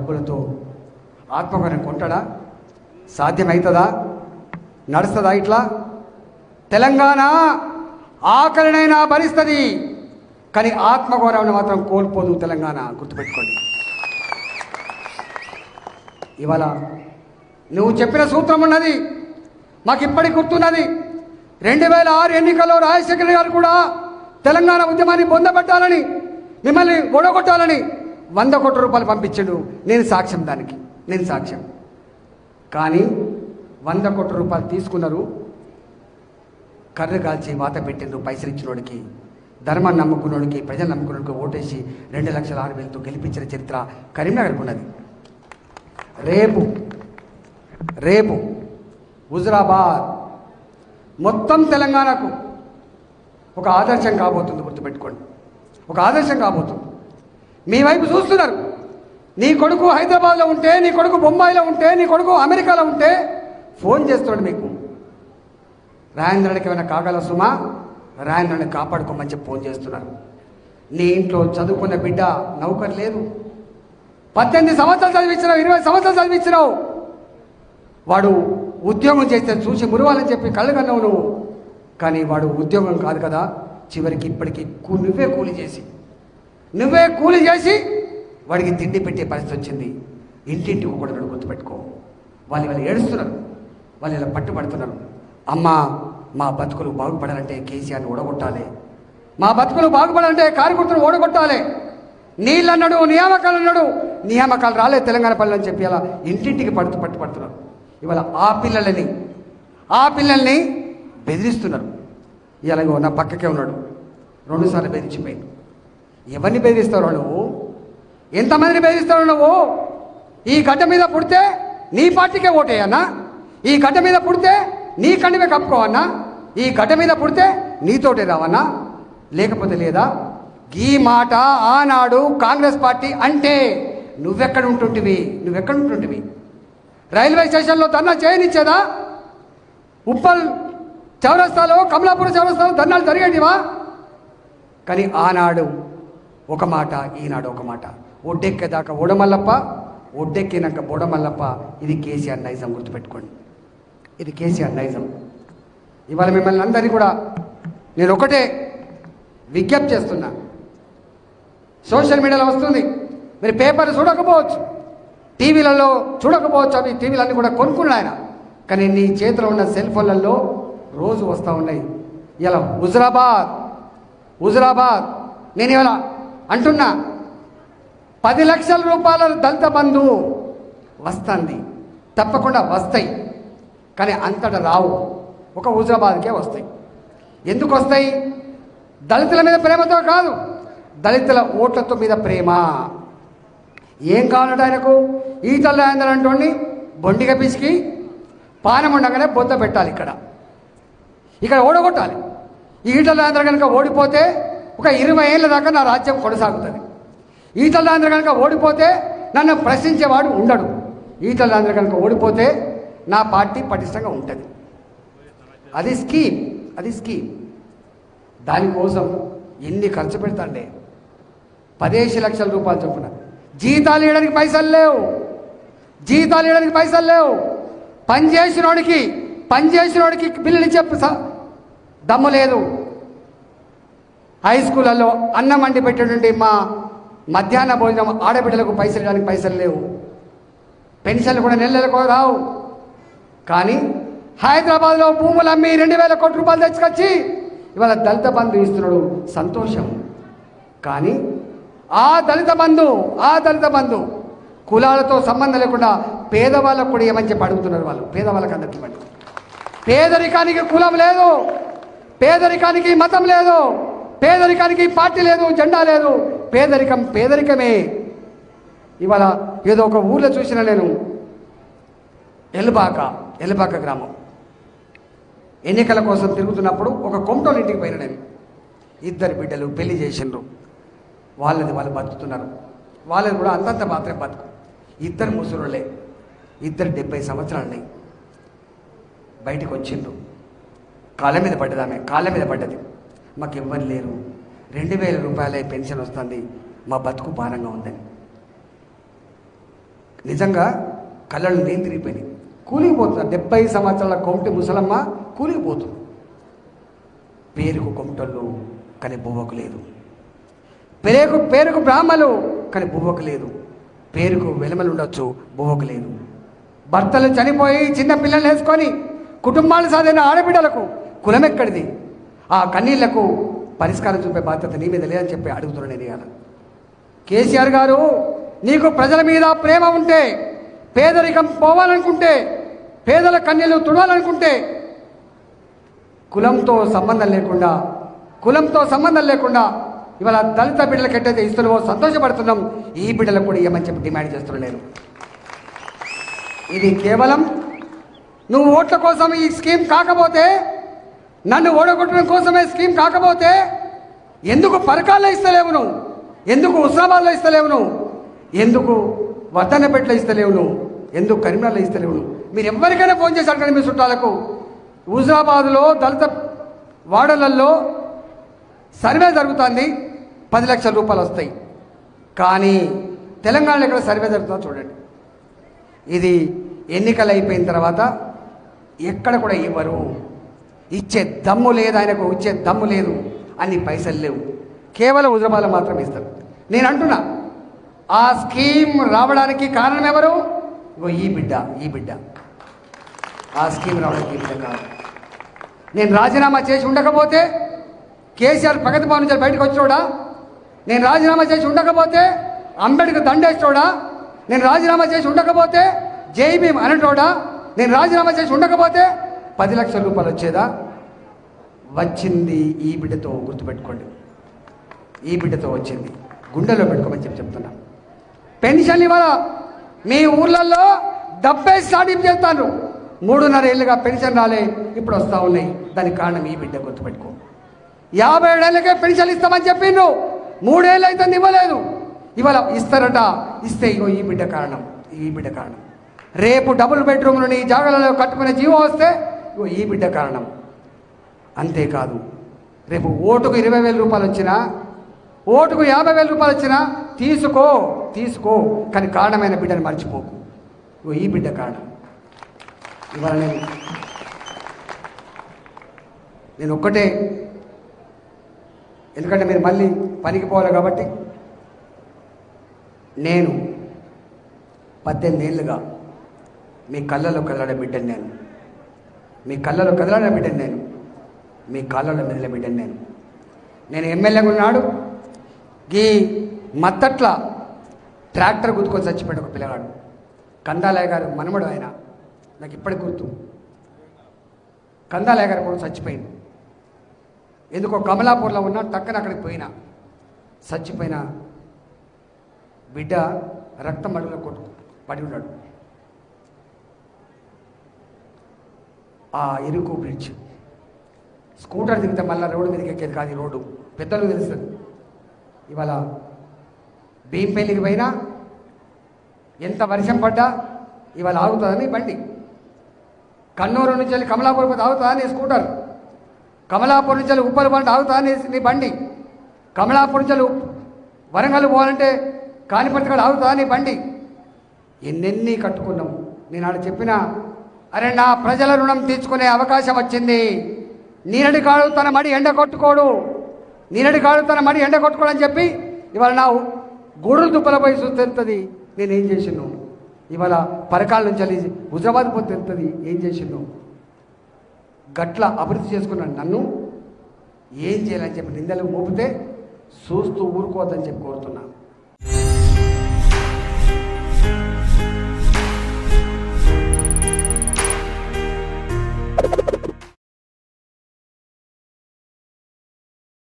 డబ్బులతో ఆత్మగౌరవం కొంటాడా సాధ్యమవుతుందా నడుస్తుందా ఇట్లా తెలంగాణ ఆకలినైనా భరిస్తుంది కానీ ఆత్మగౌరవాన్ని మాత్రం కోల్పోదు తెలంగాణ గుర్తుపెట్టుకోండి ఇవాళ నువ్వు చెప్పిన సూత్రం ఉన్నది మాకు ఇప్పటికి గుర్తున్నది రెండు వేల ఆరు ఎన్నికల్లో రాజశేఖర గారు కూడా తెలంగాణ ఉద్యమాన్ని పొందబెట్టాలని మిమ్మల్ని ఓడగొట్టాలని వంద కోట్ల రూపాయలు పంపించాడు నేను సాక్ష్యం దానికి నేను సాక్ష్యం కానీ వంద కోట్ల రూపాయలు తీసుకున్నారు కర్ర కాల్చి వాత పెట్టిండ్రు పైసలు ఇచ్చినోడికి ధర్మాన్ని నమ్ముకున్నోడికి ప్రజలు నమ్ముకున్నోడికి ఓటేసి రెండు లక్షల ఆరు వేలతో గెలిపించిన చరిత్ర కరీంనగర్కు ఉన్నది రేపు రేపు హుజరాబాద్ మొత్తం తెలంగాణకు ఒక ఆదర్శం కాబోతుంది గుర్తుపెట్టుకోండి ఒక ఆదర్శం కాబోతుంది మీ వైపు చూస్తున్నారు నీ కొడుకు హైదరాబాద్లో ఉంటే నీ కొడుకు బొంబాయిలో ఉంటే నీ కొడుకు అమెరికాలో ఉంటే ఫోన్ చేస్తున్నాడు మీకు రాజేంద్రుడికి ఏమైనా కాగల సుమా రాజేంద్రుడిని కాపాడుకోమని చెప్పి ఫోన్ చేస్తున్నారు నీ ఇంట్లో చదువుకున్న బిడ్డ నౌకరు లేదు పద్దెనిమిది సంవత్సరాలు చదివించినావు ఇరవై సంవత్సరాలు చదివించినావు వాడు ఉద్యోగం చేస్తే చూసి మురవాలని చెప్పి కళ్ళు కన్నావు నువ్వు కానీ వాడు ఉద్యోగం కాదు కదా చివరికి ఇప్పటికి కూ- నువ్వే కూలి చేసి నువ్వే కూలి చేసి వాడికి తిండి పెట్టే పరిస్థితి వచ్చింది ఇంటింటికి కూడా నన్ను గుర్తుపెట్టుకో వాళ్ళు వాళ్ళు ఏడుస్తున్నారు వాళ్ళు ఇలా పట్టుబడుతున్నారు అమ్మా మా బతుకులు బాగుపడాలంటే కేసీఆర్ని ఓడగొట్టాలి మా బతుకులు బాగుపడాలంటే కార్యకర్తలు ఓడగొట్టాలి నీళ్ళు అన్నాడు నియామకాలు అన్నాడు నియామకాలు రాలేదు తెలంగాణ పల్లెలు అని చెప్పి అలా ఇంటింటికి పడుతూ పట్టుపడుతున్నారు ఇవాళ ఆ పిల్లలని ఆ పిల్లల్ని బెదిరిస్తున్నారు ఇలాగో నా పక్కకే ఉన్నాడు రెండుసార్లు బెదిరించిపోయింది ఎవరిని బెదిరిస్తావు నువ్వు ఎంతమందిని బెదిరిస్తావు నువ్వు ఈ గడ్డ మీద పుడితే నీ పార్టీకే ఓటేయన్నా ఈ గడ్డ మీద పుడితే నీ కండివే కప్పుకోవన్నా ఈ గడ్డ మీద పుడితే నీతోటే రావన్నా లేకపోతే లేదా ఈ మాట ఆనాడు కాంగ్రెస్ పార్టీ అంటే నువ్వెక్కడ ఉంటుంటివి నువ్వెక్కడ ఉంటుంటివి రైల్వే స్టేషన్లో ధర్నా చేయనిచ్చేదా ఉప్పల్ చౌరస్తాలో కమలాపురం చౌరస్తాలో ధర్నాలు జరిగేటివా కానీ ఆనాడు ఒక మాట ఈనాడు ఒక మాట ఒడ్డెక్కేదాకా ఓడమల్లప్ప ఒడ్డెక్కినాక బోడమల్లప్ప ఇది కేసీఆర్ నైజం గుర్తుపెట్టుకోండి ఇది కేసీఆర్ నైజం ఇవాళ మిమ్మల్ని అందరినీ కూడా నేను ఒకటే విజ్ఞప్తి చేస్తున్నా సోషల్ మీడియాలో వస్తుంది మీరు పేపర్ చూడకపోవచ్చు టీవీలలో చూడకపోవచ్చు అవి టీవీలన్నీ కూడా కొనుక్కున్నాడు ఆయన కానీ నీ చేతిలో ఉన్న సెల్ ఫోన్లలో రోజు వస్తూ ఉన్నాయి ఇలా హుజరాబాద్ హుజరాబాద్ నేను ఇవాళ అంటున్నా పది లక్షల రూపాయల దళిత బంధు వస్తుంది తప్పకుండా వస్తాయి కానీ అంతటా రావు ఒక హుజరాబాద్కే వస్తాయి ఎందుకు వస్తాయి దళితుల మీద ప్రేమతో కాదు దళితుల ఓట్లతో మీద ప్రేమ ఏం కావాలంటే ఆయనకు ఈటల రాజేందర్ అంటోండి బొండిగా పిసికి పానం ఉండగానే బొద్ద పెట్టాలి ఇక్కడ ఇక్కడ ఓడగొట్టాలి ఈ ఈటల రాజేంద్ర కనుక ఓడిపోతే ఒక ఇరవై ఏళ్ళ దాకా నా రాజ్యం కొనసాగుతుంది ఈటల రాజేంద్ర కనుక ఓడిపోతే నన్ను ప్రశ్నించేవాడు ఉండడు ఈటల రాజేంద్ర కనుక ఓడిపోతే నా పార్టీ పటిష్టంగా ఉంటుంది అది స్కీమ్ అది స్కీమ్ దానికోసం ఎన్ని ఖర్చు పెడతాండే పదిహేను లక్షల రూపాయలు చొప్పున జీతాలు ఇవ్వడానికి పైసలు లేవు జీతాలు ఇవ్వడానికి పైసలు లేవు పని చేసినోడికి పని చేసినోడికి బిల్లులు చెప్పు స- దమ్ము లేదు హై స్కూళ్ళల్లో అన్నం వండి పెట్టేటువంటి మా మధ్యాహ్న భోజనం ఆడబిడ్డలకు పైసలు ఇవ్వడానికి పైసలు లేవు పెన్షన్లు కూడా నెల నెలకు రావు కానీ హైదరాబాద్లో భూములు అమ్మి రెండు వేల కోట్ల రూపాయలు తెచ్చుకొచ్చి ఇవాళ దళిత బంధు ఇస్తున్నాడు సంతోషం కానీ ఆ దళిత బంధు ఆ దళిత బంధు కులాలతో సంబంధం లేకుండా పేదవాళ్ళకు కూడా ఏమని చెప్పి అడుగుతున్నారు వాళ్ళు పేదవాళ్ళకి అందరికీ ఇవ్వండి పేదరికానికి కులం లేదు పేదరికానికి మతం లేదు పేదరికానికి పార్టీ లేదు జెండా లేదు పేదరికం పేదరికమే ఇవాళ ఏదో ఒక ఊర్లో చూసిన నేను ఎల్బాక ఎల్బాక గ్రామం ఎన్నికల కోసం తిరుగుతున్నప్పుడు ఒక కొమటోళ్ళ ఇంటికి పోయిన నేను ఇద్దరు బిడ్డలు పెళ్లి చేసిండ్రు వాళ్ళది వాళ్ళు బతుకుతున్నారు వాళ్ళది కూడా అంతంత మాత్రమే బతుకు ఇద్దరు ముసరులే ఇద్దరు డెబ్బై సంవత్సరాలున్నాయి బయటకు వచ్చిండ్రు కాళ్ళ మీద పడ్డది ఆమె కాళ్ళ మీద పడ్డది మాకు ఇవ్వని లేరు రెండు వేల రూపాయలే పెన్షన్ వస్తుంది మా బతుకు భారంగా ఉందని నిజంగా కళ్ళలు నేను తిరిగిపోయినాయి కూలిగిపోతున్నారు డెబ్బై సంవత్సరాల కొమటి ముసలమ్మ కూలిగిపోతుంది పేరుకు కొమటోళ్ళు కానీ బువ్వకు లేదు పేరుకు పేరుకు బ్రాహ్మలు కానీ బువ్వకు లేదు పేరుకు వెలమలు ఉండొచ్చు బువ్వకు లేదు భర్తలు చనిపోయి చిన్న పిల్లలు వేసుకొని కుటుంబాలు సాధిన ఆడబిడ్డలకు కులం ఎక్కడిది ఆ కన్నీళ్లకు పరిష్కారం చూపే బాధ్యత నీ మీద లేదని చెప్పి అడుగుతున్నాను నేను ఇవాళ కేసీఆర్ గారు నీకు ప్రజల మీద ప్రేమ ఉంటే పేదరికం పోవాలనుకుంటే పేదల కన్నీళ్లు తుడవాలనుకుంటే కులంతో సంబంధం లేకుండా కులంతో సంబంధం లేకుండా ఇవాళ దళిత బిడ్డలకు ఎట్టయితే ఇస్తున్నావో సంతోషపడుతున్నాం ఈ బిడ్డలకు కూడా ఇవ్వమని చెప్పి డిమాండ్ చేస్తున్నాను నేను ఇది కేవలం నువ్వు ఓట్ల కోసం ఈ స్కీమ్ కాకపోతే నన్ను ఓడగొట్టడం కోసమే స్కీమ్ కాకపోతే ఎందుకు పరకాల్లో ఇస్తలేవు నువ్వు ఎందుకు హుస్నాబాద్లో ఇస్తలేవు నువ్వు ఎందుకు వర్ధన్నపేటలో ఇస్తలేవు నువ్వు ఎందుకు కరీంనగర్లో ఇస్తలేవు నువ్వు మీరు ఎవరికైనా ఫోన్ చేసి అడగండి మీ చుట్టాలకు హుజరాబాద్లో దళిత వాడలల్లో సర్వే జరుగుతుంది పది లక్షల రూపాయలు వస్తాయి కానీ తెలంగాణలో ఇక్కడ సర్వే జరుగుతుందో చూడండి ఇది ఎన్నికలు అయిపోయిన తర్వాత ఎక్కడ కూడా ఇవ్వరు ఇచ్చే దమ్ము లేదు ఆయనకు ఇచ్చే దమ్ము లేదు అన్ని పైసలు లేవు కేవలం హుజరాబాద్లో మాత్రం ఇస్తారు నేను అంటున్నా ఆ స్కీమ్ రావడానికి కారణం ఎవరు ఇగో ఈ బిడ్డ ఈ బిడ్డ ఆ స్కీమ్ రావడానికి ఈ బిడ్డ కాదు నేను రాజీనామా చేసి ఉండకపోతే కేసీఆర్ ప్రగతి భవన్ నుంచి బయటకు వచ్చాడా నేను రాజీనామా చేసి ఉండకపోతే అంబేద్కర్ దండేస్తోడా నేను రాజీనామా చేసి ఉండకపోతే జై భీమ్ అనేటోడా నేను రాజీనామా చేసి ఉండకపోతే పది లక్షల రూపాయలు వచ్చేదా వచ్చింది ఈ బిడ్డతో గుర్తుపెట్టుకోండి ఈ బిడ్డతో వచ్చింది గుండెలో పెట్టుకోమని చెప్పి చెప్తున్నా పెన్షన్ ఇవాళ మీ ఊర్లలో డెబ్బై స్టార్టింగ్ చేస్తాను మూడున్నర ఏళ్ళుగా పెన్షన్ రాలే ఇప్పుడు వస్తూ ఉన్నాయి దానికి కారణం ఈ బిడ్డ గుర్తుపెట్టుకో యాభై ఏళ్ళకే పెన్షన్ ఇస్తామని చెప్పిండ్రు మూడేళ్ళు అయితే ఇవ్వలేదు ఇవాళ ఇస్తారట ఇస్తే ఇగో ఈ బిడ్డ కారణం ఈ బిడ్డ కారణం రేపు డబుల్ బెడ్రూమ్లు నీ జాగాలలో కట్టుకునే జీవో వస్తే ఇగో ఈ బిడ్డ కారణం అంతేకాదు రేపు ఓటుకు ఇరవై వేల రూపాయలు వచ్చినా ఓటుకు యాభై వేల రూపాయలు వచ్చినా తీసుకో తీసుకో కానీ కారణమైన బిడ్డని మర్చిపోకు ఇగో ఈ బిడ్డ కారణం ఇవాళ నేను నేను ఒక్కటే ఎందుకంటే మీరు మళ్ళీ పనికి పోవాలి కాబట్టి నేను పద్దెనిమిది ఏళ్ళుగా మీ కళ్ళలో కదలాడే బిడ్డను నేను మీ కళ్ళలో కదలాడే బిడ్డను నేను మీ కాళ్ళలో మెదిలే బిడ్డను నేను నేను ఎమ్మెల్యేగా ఉన్నాడు ఈ మత్తట్ల ట్రాక్టర్ గుర్తుకొని చచ్చిపోయాడు ఒక పిల్లగాడు కందాలయ్య గారు మనమడు ఆయన నాకు ఇప్పటికి గుర్తు కందాలయ్య గారు కూడా చచ్చిపోయింది ఎందుకో కమలాపూర్లో ఉన్నా టక్కన అక్కడికి పోయినా చచ్చిపోయిన బిడ్డ రక్తం అడుగులో కొట్టు పడి ఉన్నాడు ఆ ఇరుకు బ్రిడ్జ్ స్కూటర్ దిగితే మళ్ళీ రోడ్డు మీదకి ఎక్కేది కాదు ఈ రోడ్డు పెద్దలు తెలుస్తుంది ఇవాళ భీంపల్లికి పోయినా ఎంత వర్షం పడ్డా ఇవాళ ఆగుతుందని బండి కన్నూరు నుంచి వెళ్ళి కమలాపూర్ పోతే ఆగుతుందా నీ స్కూటర్ కమలాపూర్ నుంచి వెళ్ళి ఉప్పల్ పంట ఆగుతుందా నీ నీ బండి కమలాపూర్ నుంచి వెళ్ళి ఉప్- వరంగల్ పోవాలంటే కానిపట్టి కాడ ఆగుతుందా నీ బండి ఎన్నెన్ని కట్టుకున్నాం నేను ఆడ చెప్పిన అరే నా ప్రజల రుణం తీర్చుకునే అవకాశం వచ్చింది నీనడి కాడు తన మడి ఎండ కొట్టుకోడు నీనడి కాడు తన మడి ఎండ కొట్టుకోడు అని చెప్పి ఇవాళ నా గూడులు దుబ్బల పోయి చూస్తుంది నేనేం చేసిను ఇవాళ పరకాల నుంచి వెళ్ళి హుజరాబాద్ పోతే తెలుస్తుంది ఏం చేసిను గట్ల అభివృద్ధి చేసుకున్న నన్ను ఏం చేయాలని చెప్పి నిందలు మోపితే చూస్తూ ఊరుకోవద్దని చెప్పి కోరుతున్నా